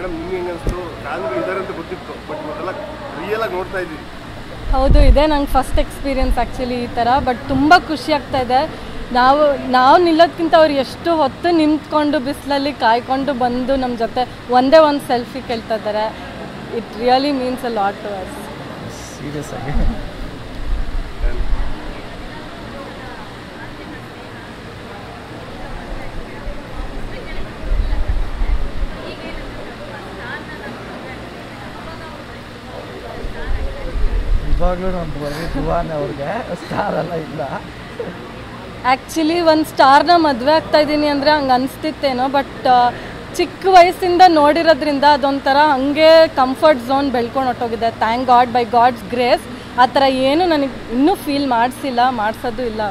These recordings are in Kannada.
ಮೇಡಮ್ ನಿಮ್ಗೆ ಹೆಂಗೆ ಅನಿಸ್ತು ಕಾದಂಬರಿ ಇದ್ದಾರೆ ಅಂತ ಗೊತ್ತಿತ್ತು ಬಟ್ ಇವತ್ತೆಲ್ಲ ರಿಯಲ್ ಆಗಿ ನೋಡ್ತಾ ಇದ್ದೀವಿ ಹೌದು ಇದೆ ನಂಗೆ ಫಸ್ಟ್ ಎಕ್ಸ್ಪೀರಿಯನ್ಸ್ ಆ್ಯಕ್ಚುಲಿ ಈ ಥರ ಬಟ್ ತುಂಬ ಖುಷಿ ಆಗ್ತಾ ಇದೆ ನಾವು ನಾವು ನಿಲ್ಲೋದ್ಕಿಂತ ಅವ್ರು ಎಷ್ಟು ಹೊತ್ತು ನಿಂತ್ಕೊಂಡು ಬಿಸಿಲಲ್ಲಿ ಕಾಯ್ಕೊಂಡು ಬಂದು ನಮ್ಮ ಜೊತೆ ಒಂದೇ ಒಂದು ಸೆಲ್ಫಿ ಕೇಳ್ತಾ ಇದ್ದಾರೆ it really means a lot to us serious ಆಗಿ ಇವಾಗಲೂ ನಾನು ಬರೀ ದುವಾನೆ ಅವ್ರಿಗೆ ಸ್ಟಾರ್ ಎಲ್ಲ ಇಲ್ಲ ಆ್ಯಕ್ಚುಲಿ ಒಂದು ಸ್ಟಾರ್ನ ಮದುವೆ ಆಗ್ತಾ ಇದ್ದೀನಿ ಅಂದರೆ ಹಂಗೆ ಅನಿಸ್ತಿತ್ತೇನೋ ಬಟ್ ಚಿಕ್ಕ ವಯಸ್ಸಿಂದ ನೋಡಿರೋದ್ರಿಂದ ಅದೊಂಥರ ಹಾಗೆ ಕಂಫರ್ಟ್ ಝೋನ್ ಬೆಳ್ಕೊಂಡು ಹೊಟ್ಟೋಗಿದೆ thank god by god's grace ಆ ಥರ ಏನು ನನಗೆ ಇನ್ನೂ ಫೀಲ್ ಮಾಡಿಸಿಲ್ಲ ಮಾಡಿಸೋದು ಇಲ್ಲ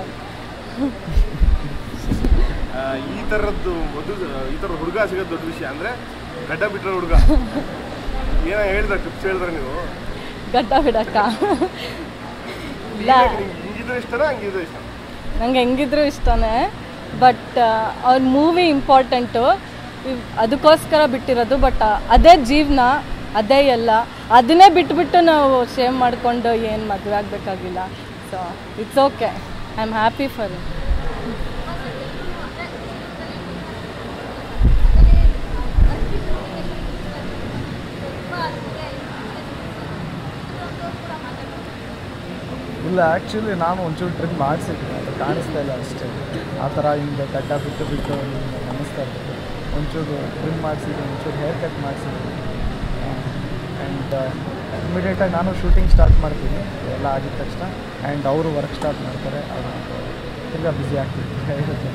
ಆ, ಈ ಥರದ್ದು ಮದುವೆ ಈ ಥರ ಹುಡುಗ ಸಿಗೋದು ದೊಡ್ಡ ವಿಷಯ ಅಂದರೆ ಗಡ್ಡ ಬಿಟ್ಟಿರೋ ಹುಡುಗ ಏನೋ ಹೇಳಿದ್ರೆ ಟಿಪ್ಸ್ ಹೇಳಿದ್ರೆ ನೀವು ಗಡ್ಡ ಬಿಡಕ್ಕ ಇಲ್ಲ ನಿಮ್ಗೆ ಹಿಂಗಿದ್ರೆ ಇಷ್ಟನಾ ಹಂಗಿದ್ರೆ ಇಷ್ಟ ನಂಗೆ ಹೆಂಗಿದ್ರು ಇಷ್ಟನೇ ಬಟ್ ಅವ್ರ ಮೂವಿ ಇಂಪಾರ್ಟೆಂಟು ಅದಕ್ಕೋಸ್ಕರ ಬಿಟ್ಟಿರೋದು ಬಟ್ ಅದೇ ಜೀವನ ಅದೇ ಎಲ್ಲ ಅದನ್ನೇ ಬಿಟ್ಬಿಟ್ಟು ನಾವು ಶೇವ್ ಮಾಡಿಕೊಂಡು ಏನು ಮದುವೆ ಆಗಬೇಕಾಗಿಲ್ಲ so it's okay I am happy for it ಇಲ್ಲ ಆ್ಯಕ್ಚುಲಿ ನಾನು ಒಂಚೂರು ಟ್ರಿಮ್ ಮಾಡಿಸಿದ್ದೀನಿ ಅದು ಕಾಣಿಸ್ತಾ ಇಲ್ಲ ಅಷ್ಟೇ ಆ ಥರ ಹಿಂಗೆ ಗಡ್ಡ ಬಿಟ್ಟು ಬಿಟ್ಟು ಹಿಂಗೆ ಅನ್ನಿಸ್ತಾ ಇರ್ತದೆ ಒಂಚೂರು ಟ್ರಿಮ್ ಮಾಡಿಸಿದ್ದೀನಿ ಒಂಚೂರು ಹೇರ್ ಕಟ್ ಮಾಡಿಸಿದ್ದೀನಿ ಆ್ಯಂಡ್ ಇಮಿಡಿಯೇಟಾಗಿ ನಾನು ಶೂಟಿಂಗ್ ಸ್ಟಾರ್ಟ್ ಮಾಡ್ತೀನಿ ಎಲ್ಲ ಆಗಿದ ತಕ್ಷಣ ಆ್ಯಂಡ್ ಅವರು ವರ್ಕ್ ಸ್ಟಾರ್ಟ್ ಮಾಡ್ತಾರೆ ಅದು ತಿರ್ಗಾ ಬ್ಯುಸಿ ಆಗ್ತೀನಿ ಹೇಳುತ್ತೆ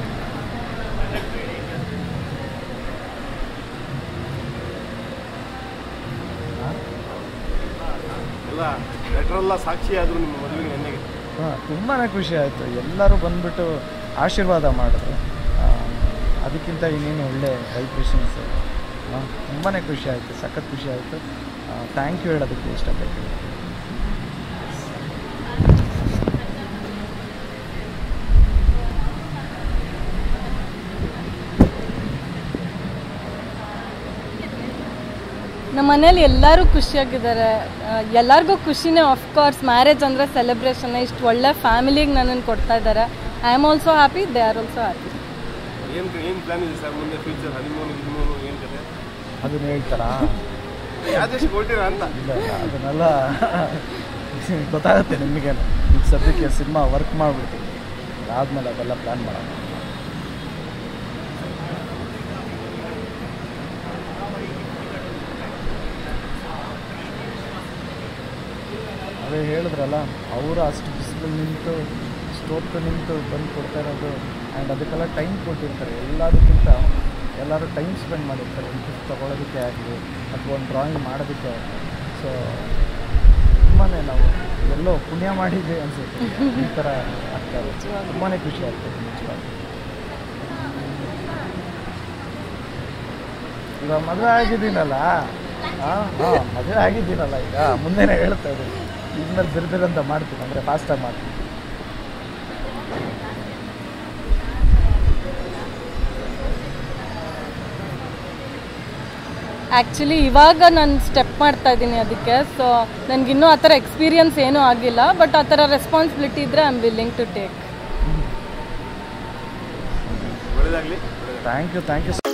ಎಲ್ಲ ಲೆಟ್ರೆಲ್ಲ ಸಾಕ್ಷಿ ಆದರು ನಿಮ್ಮ ಮದುವೆಗೆ ನೆನ್ನೆಗೆ ಹಾಂ ತುಂಬಾ ಖುಷಿ ಆಯಿತು ಎಲ್ಲರೂ ಬಂದ್ಬಿಟ್ಟು ಆಶೀರ್ವಾದ ಮಾಡಿದ್ರು ಆ, ಅದಕ್ಕಿಂತ ಇನ್ನೇನು ಒಳ್ಳೆ ವೈಬ್ರೇಷನ್ಸ್ ತುಂಬಾ ಖುಷಿ ಆಯಿತು ಸಖತ್ ಖುಷಿ ಆಯಿತು ಥ್ಯಾಂಕ್ ಯು ಹೇಳೋದಕ್ಕೆ ಇಷ್ಟಪಡ್ತೀನಿ ನಮ್ಮ ಮನೇಲಿ ಎಲ್ಲರೂ ಖುಷಿಯಾಗಿದ್ದಾರೆ ಎಲ್ಲರಿಗೂ ಖುಷಿನೇ ಆಫ್ಕೋರ್ಸ್ ಮ್ಯಾರೇಜ್ ಅಂದರೆ ಸೆಲೆಬ್ರೇಷನ್ ಇಷ್ಟು ಒಳ್ಳೆ ಫ್ಯಾಮಿಲಿಗೆ ನನ್ನನ್ನು ಕೊಡ್ತಾ ಇದ್ದಾರೆ I am also happy they are also happy ಏನು ಏನು ಪ್ಲಾನ್ ಇದೆ ಸರ್ ಮುಂದೆ ಫ್ಯೂಚರ್ ಹನಿಮೂನು ಗಿನಿಮೂನು ಏನು ಕತೆ ಅದನ್ನ ಹೇಳ್ತಾರಾ ಯಾವ ದೇಶಕ್ಕೆ ಹೊರಟಿರ ಅಂತ ಇಲ್ಲ ಇಲ್ಲ ಅದನ್ನೆಲ್ಲ ಗೊತ್ತಾಗುತ್ತೆ ನಿಮಗೆ ಈಗ ಸದ್ಯಕ್ಕೆ ಸಿನಿಮಾ ವರ್ಕ್ ಮಾಡಿಬಿಡ್ತೀವಿ ಅದಾದಮೇಲೆ ಅದೆಲ್ಲ ಪ್ಲ್ಯಾನ್ ಮಾಡೋಣ ಅದೇ ಹೇಳಿದ್ರಲ್ಲ ಅವರು ಅಷ್ಟು ಬಿಸಿಲು ನಿಂತು ಸ್ಟೋತ್ತು ನಿಂತು ಬಂದು ಕೊಡ್ತಾ ಇರೋದು ಆ್ಯಂಡ್ ಅದಕ್ಕೆಲ್ಲ ಟೈಮ್ ಕೊಟ್ಟಿರ್ತಾರೆ ಎಲ್ಲದಕ್ಕಿಂತ ಎಲ್ಲರೂ ಟೈಮ್ ಸ್ಪೆಂಡ್ ಮಾಡಿರ್ತಾರೆ ಒಂದು ಗಿಫ್ಟ್ ತೊಗೊಳೋದಕ್ಕೆ ಆಗಲಿ ಅಥವಾ ಒಂದು ಡ್ರಾಯಿಂಗ್ ಮಾಡೋದಕ್ಕೆ ಆಗಲಿ ಸೊ ತುಂಬಾ ನಾವು ಎಲ್ಲೋ ಪುಣ್ಯ ಮಾಡಿದ್ವಿ ಅನಿಸುತ್ತೆ ಈ ಥರ ಆಗ್ತಾರೆ ತುಂಬಾ ಖುಷಿ ಆಗ್ತದೆ ನಿಜವಾಗಿ ಇವಾಗ ಮದುವೆ ಆಗಿದ್ದೀನಲ್ಲ ಹಾಂ ಹಾಂ ಮದುವೆ ಆಗಿದ್ದೀನಲ್ಲ ಈಗ ಮುಂದೆನೇ ಹೇಳ್ತಾ ಇದ್ದೀನಿ ಇದ್ಮೇಲೆ ಬಿರ್ಬಿರಂತ ಮಾಡ್ತೀನಿ ಅಂದರೆ ಫಾಸ್ಟಾಗಿ ಮಾಡ್ತೀನಿ ಆ್ಯಕ್ಚುಲಿ ಇವಾಗ ನಾನು ಸ್ಟೆಪ್ ಮಾಡ್ತಾ ಇದ್ದೀನಿ ಅದಕ್ಕೆ ಸೊ ನನಗಿನ್ನೂ ಆ ಥರ ಎಕ್ಸ್ಪೀರಿಯನ್ಸ್ ಏನೂ ಆಗಿಲ್ಲ ಬಟ್ ಆ ಥರ ರೆಸ್ಪಾನ್ಸಿಬಿಲಿಟಿ ಇದ್ದರೆ I am willing to take ಒಳ್ಳೇದಾಗಲಿ ಥ್ಯಾಂಕ್ ಯು ಥ್ಯಾಂಕ್ ಯು